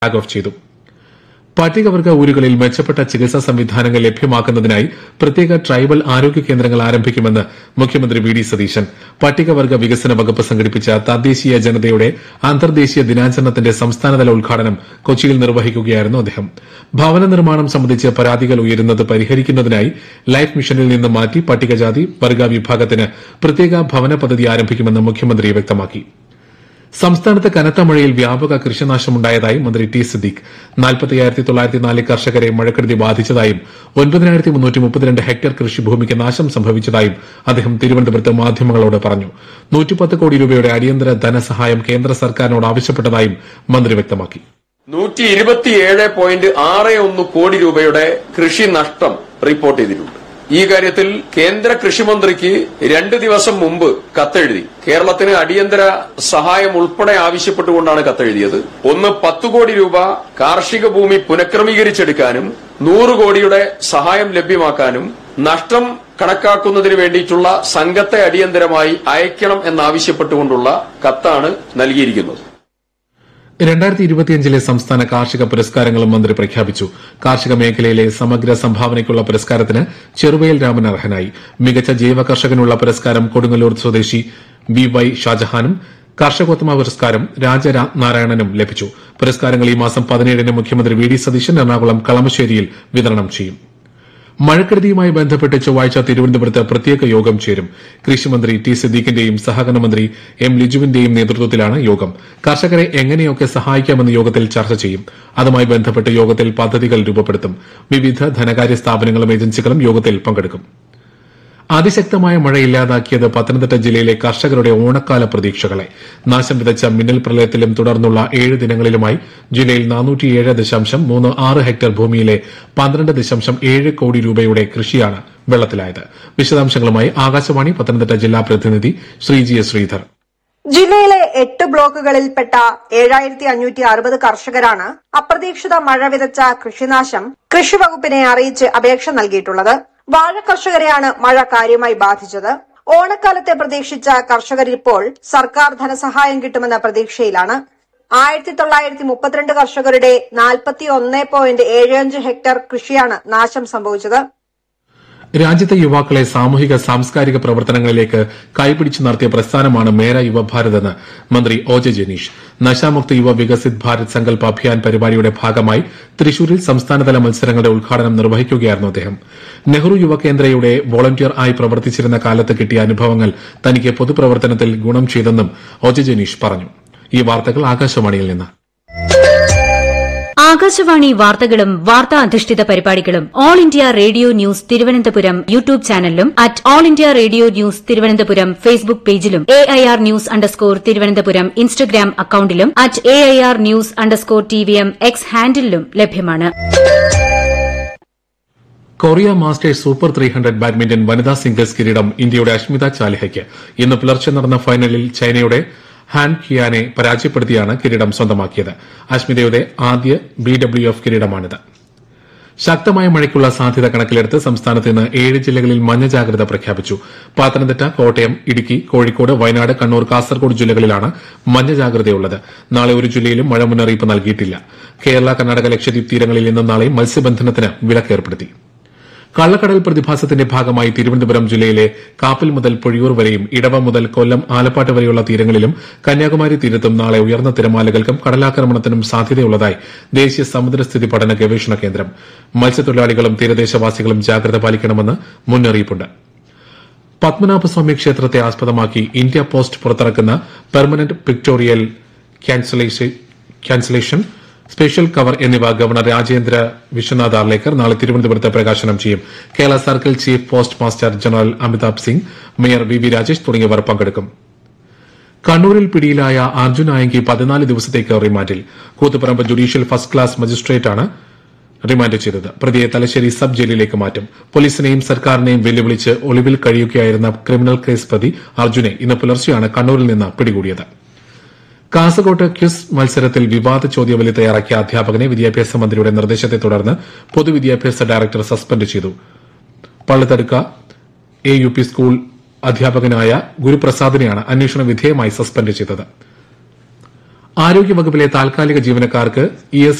flag off ചെയ്തു പട്ടികവർഗ ഊരുകളിൽ മെച്ചപ്പെട്ട ചികിത്സാ സംവിധാനങ്ങൾ ലഭ്യമാക്കുന്നതിനായി പ്രത്യേക ട്രൈബൽ ആരോഗ്യ കേന്ദ്രങ്ങൾ ആരംഭിക്കുമെന്ന് മുഖ്യമന്ത്രി വി ഡി സതീശൻ പട്ടികവർഗ വികസന വകുപ്പ് സംഘടിപ്പിച്ച തദ്ദേശീയ ജനതയുടെ അന്തർദേശീയ ദിനാചരണത്തിന്റെ സംസ്ഥാനതല ഉദ്ഘാടനം കൊച്ചിയിൽ നിർവഹിക്കുകയായിരുന്നു അദ്ദേഹം ഭവന നിർമ്മാണം സംബന്ധിച്ച് പരാതികൾ ഉയരുന്നത് പരിഹരിക്കുന്നതിനായി ലൈഫ് മിഷനിൽ നിന്ന് മാറ്റി പട്ടികജാതി വർഗ വിഭാഗത്തിന് പ്രത്യേക ഭവന പദ്ധതി ആരംഭിക്കുമെന്ന് മുഖ്യമന്ത്രി വ്യക്തമാക്കി സംസ്ഥാനത്ത് കനത്ത മഴയിൽ വ്യാപക കൃഷിനാശമുണ്ടായതായി മന്ത്രി ടി സിദ്ദീഖ് നാൽപ്പത്തിയായിരത്തി തൊള്ളായിരത്തി നാല് കർഷകരെ മഴക്കെടുതി ബാധിച്ചതായും ഒൻപതിനായിരത്തി മുന്നൂറ്റി മുപ്പത്തിരണ്ട് ഹെക്ടർ കൃഷിഭൂമിക്ക് നാശം സംഭവിച്ചതായും അദ്ദേഹം തിരുവനന്തപുരത്ത് മാധ്യമങ്ങളോട് പറഞ്ഞു നൂറ്റിപ്പത്ത് കോടി രൂപയുടെ അടിയന്തര ധനസഹായം കേന്ദ്ര സർക്കാരിനോട് ആവശ്യപ്പെട്ടതായും മന്ത്രി വ്യക്തമാക്കി നൂറ്റി ഇരുപത്തിയേഴ് പോയിന്റ് ആറ് ഒന്ന് കോടി രൂപയുടെ കൃഷി നഷ്ടം റിപ്പോർട്ട് ചെയ്തിട്ടുണ്ട് ഈ കാര്യത്തിൽ കേന്ദ്ര കൃഷിമന്ത്രിക്ക് രണ്ട് ദിവസം മുമ്പ് കത്തെഴുതി കേരളത്തിന് അടിയന്തര സഹായം ഉൾപ്പെടെ ആവശ്യപ്പെട്ടുകൊണ്ടാണ് കത്തെഴുതിയത് ഒന്ന് പത്തു കോടി രൂപ കാർഷിക ഭൂമി പുനഃക്രമീകരിച്ചെടുക്കാനും നൂറ് കോടിയുടെ സഹായം ലഭ്യമാക്കാനും നഷ്ടം കണക്കാക്കുന്നതിന് വേണ്ടിയിട്ടുള്ള സംഘത്തെ അടിയന്തരമായി അയക്കണം എന്നാവശ്യപ്പെട്ടുകൊണ്ടുള്ള കത്താണ് നൽകിയിരിക്കുന്നത് രണ്ടായിരത്തി ഇരുപത്തിയഞ്ചിലെ സംസ്ഥാന കാർഷിക പുരസ്കാരങ്ങളും മന്ത്രി പ്രഖ്യാപിച്ചു കാർഷിക മേഖലയിലെ സമഗ്ര സംഭാവനയ്ക്കുള്ള പുരസ്കാരത്തിന് ചെറുവയൽ രാമൻ അർഹനായി മികച്ച ജൈവ കർഷകനുള്ള പുരസ്കാരം കൊടുങ്ങല്ലൂർ സ്വദേശി ബി വൈ ഷാജഹാനും കർഷകോത്തമ പുരസ്കാരം രാജനാരായണനും ലഭിച്ചു പുരസ്കാരങ്ങൾ ഈ മാസം പതിനേഴിന് മുഖ്യമന്ത്രി വി ഡി സതീശൻ എറണാകുളം കളമശ്ശേരിയിൽ വിതരണം ചെയ്യും മഴക്കെടുതിയുമായി ബന്ധപ്പെട്ട് ചൊവ്വാഴ്ച തിരുവനന്തപുരത്ത് പ്രത്യേക യോഗം ചേരും കൃഷിമന്ത്രി ടി സിദ്ദീഖിന്റെയും സഹകരണ മന്ത്രി എം ലിജുവിന്റെയും നേതൃത്വത്തിലാണ് യോഗം കർഷകരെ എങ്ങനെയൊക്കെ സഹായിക്കാമെന്ന് യോഗത്തിൽ ചർച്ച ചെയ്യും അതുമായി ബന്ധപ്പെട്ട് യോഗത്തിൽ പദ്ധതികൾ രൂപപ്പെടുത്തും വിവിധ ധനകാര്യ സ്ഥാപനങ്ങളും ഏജൻസികളും യോഗത്തിൽ പങ്കെടുക്കും അതിശക്തമായ മഴ ഇല്ലാതാക്കിയത് പത്തനംതിട്ട ജില്ലയിലെ കർഷകരുടെ ഓണക്കാല പ്രതീക്ഷകളെ നാശം വിതച്ച മിന്നൽ പ്രളയത്തിലും തുടർന്നുള്ള ഏഴ് ദിനങ്ങളിലുമായി ജില്ലയിൽ നാനൂറ്റിയേഴ് ദശാംശം മൂന്ന് ആറ് ഹെക്ടർ ഭൂമിയിലെ പന്ത്രണ്ട് ദശാംശം ഏഴ് കോടി രൂപയുടെ കൃഷിയാണ് വെള്ളത്തിലായത് വിശദാംശങ്ങളുമായി ആകാശവാണി പത്തനംതിട്ട ജില്ലാ പ്രതിനിധി ശ്രീജി എസ് ശ്രീധർ ജില്ലയിലെ എട്ട് ബ്ലോക്കുകളിൽപ്പെട്ട ഏഴായിരത്തി അഞ്ഞൂറ്റി അറുപത് കർഷകരാണ് അപ്രതീക്ഷിത മഴ വിതച്ച കൃഷിനാശം കൃഷിവകുപ്പിനെ അറിയിച്ച് അപേക്ഷ നൽകിയിട്ടുള്ളത് വാഴ കർഷകരെയാണ് മഴ കാര്യമായി ബാധിച്ചത് ഓണക്കാലത്തെ പ്രതീക്ഷിച്ച കർഷകരിപ്പോൾ സർക്കാർ ധനസഹായം കിട്ടുമെന്ന പ്രതീക്ഷയിലാണ് ആയിരത്തി തൊള്ളായിരത്തി മുപ്പത്തിരണ്ട് കർഷകരുടെ നാൽപ്പത്തി ഒന്ന് പോയിന്റ് ഏഴ് അഞ്ച് ഹെക്ടർ കൃഷിയാണ് നാശം സംഭവിച്ചത് രാജ്യത്തെ യുവാക്കളെ സാമൂഹിക സാംസ്കാരിക പ്രവർത്തനങ്ങളിലേക്ക് കൈപിടിച്ചു നടത്തിയ പ്രസ്ഥാനമാണ് മേര യുവഭാരത് എന്ന് മന്ത്രി ഒ ജെ ജനീഷ് നശാമുക്ത യുവ വികസിത് ഭാരത് സങ്കല്പ അഭിയാൻ പരിപാടിയുടെ ഭാഗമായി തൃശൂരിൽ സംസ്ഥാനതല മത്സരങ്ങളുടെ ഉദ്ഘാടനം നിർവഹിക്കുകയായിരുന്നു അദ്ദേഹം നെഹ്റു യുവകേന്ദ്രയുടെ വോളണ്ടിയർ ആയി പ്രവർത്തിച്ചിരുന്ന കാലത്ത് കിട്ടിയ അനുഭവങ്ങൾ തനിക്ക് പൊതുപ്രവർത്തനത്തിൽ ഗുണം ചെയ്തെന്നും ഒ ജെ ജനീഷ് പറഞ്ഞു ഈ വാർത്തകൾ ആകാശവാണിയിൽ നിന്ന് ആകാശവാണി വാർത്തകളും വാർത്താ അധിഷ്ഠിത പരിപാടികളും All India Radio news Thiruvananthapuram YouTube ചാനലിലും at All India Radio news Thiruvananthapuram Facebook പേജിലും A I R news underscore Thiruvananthapuram Instagram അക്കൌണ്ടിലും at A I R news underscore T V M X ഹാൻഡിലും ലഭ്യമാണ് Korea Masters super three hundred badminton വനിതാ singles കിരീടം ഇന്ത്യയുടെ അഷ്മിത ചാലിഹയ്ക്ക് ഇന്ന് പുലർച്ചെ നടന്ന ഫൈനലിൽ ചൈനയുടെ ഹാൻ കിയാനെ പരാജയപ്പെടുത്തിയാണ് കിരീടം സ്വന്തമാക്കിയത് അഷ്മിതയുടെ ആദ്യ ബി ഡബ്ല്യു എഫ് കിരീടമാണിത് ശക്തമായ മഴയ്ക്കുള്ള സാധ്യത കണക്കിലെടുത്ത് സംസ്ഥാനത്ത് ഇന്ന് ഏഴ് ജില്ലകളിൽ മഞ്ഞ ജാഗ്രത പ്രഖ്യാപിച്ചു പത്തനംതിട്ട കോട്ടയം ഇടുക്കി കോഴിക്കോട് വയനാട് കണ്ണൂർ കാസർഗോഡ് ജില്ലകളിലാണ് മഞ്ഞ ജാഗ്രതയുള്ളത് നാളെ ഒരു ജില്ലയിലും മഴ മുന്നറിയിപ്പ് നൽകിയിട്ടില്ല കേരള കർണാടക ലക്ഷദ്വീപ് തീരങ്ങളിൽ ഇന്നും നാളെയും മത്സ്യബന്ധനത്തിന് വിലക്കേർപ്പെടുത്തി കള്ളക്കടൽ പ്രതിഭാസത്തിന്റെ ഭാഗമായി തിരുവനന്തപുരം ജില്ലയിലെ കാപ്പിൽ മുതൽ പൊഴിയൂർ വരെയും ഇടവ മുതൽ കൊല്ലം ആലപ്പാട്ട് വരെയുള്ള തീരങ്ങളിലും കന്യാകുമാരി തീരത്തും നാളെ ഉയർന്ന തിരമാലകൾക്കും കടലാക്രമണത്തിനും സാധ്യതയുള്ളതായി ദേശീയ സമുദ്രസ്ഥിതി പഠന ഗവേഷണ കേന്ദ്രം മത്സ്യത്തൊഴിലാളികളും തീരദേശവാസികളും ജാഗ്രത പാലിക്കണമെന്ന് മുന്നറിയിപ്പുണ്ട് പത്മനാഭസ്വാമി ക്ഷേത്രത്തെ ആസ്പദമാക്കി ഇന്ത്യ പോസ്റ്റ് പുറത്തിറക്കുന്ന permanent pictorial cancellation special cover എന്നിവ ഗവർണർ രാജേന്ദ്ര വിശ്വനാഥ് ആർലേക്കർ നാളെ തിരുവനന്തപുരത്ത് പ്രകാശനം ചെയ്യും Kerala circle chief post master general Amitabh Singh mayor V V Rajesh തുടങ്ങിയവർ പങ്കെടുക്കും കണ്ണൂരിൽ പിടിയിലായ അർജുൻ ആയങ്കി പതിനാല് ദിവസത്തേക്ക് റിമാൻഡിൽ കൂത്തുപറമ്പ് ജുഡീഷ്യൽ ഫസ്റ്റ് ക്ലാസ് മജിസ്ട്രേറ്റാണ് റിമാൻഡ് ചെയ്തത് പ്രതിയെ തലശ്ശേരി സബ് ജയിലിലേക്ക് മാറ്റും പോലീസിനെയും സർക്കാരിനെയും വെല്ലുവിളിച്ച് ഒളിവിൽ കഴിയുകയായിരുന്ന ക്രിമിനൽ കേസ് പ്രതി അർജുനെ ഇന്ന് പുലർച്ചെയാണ് കണ്ണൂരിൽ നിന്ന് പിടികൂടിയത് കാസർകോട്ട് ക്വിസ് മത്സരത്തിൽ വിവാദ ചോദ്യാവലി തയ്യാറാക്കിയ അധ്യാപകനെ വിദ്യാഭ്യാസ മന്ത്രിയുടെ നിർദ്ദേശത്തെ തുടർന്ന് പൊതുവിദ്യാഭ്യാസ ഡയറക്ടർ സസ്പെൻഡ് ചെയ്തു പള്ളിത്തടുക്ക എ യു പി സ്കൂൾ അധ്യാപകനായ ഗുരുപ്രസാദിനെയാണ് അന്വേഷണ വിധേയമായി സസ്പെൻഡ് ചെയ്തത് ആരോഗ്യവകുപ്പിലെ താൽക്കാലിക ജീവനക്കാർക്ക് ഇ എസ്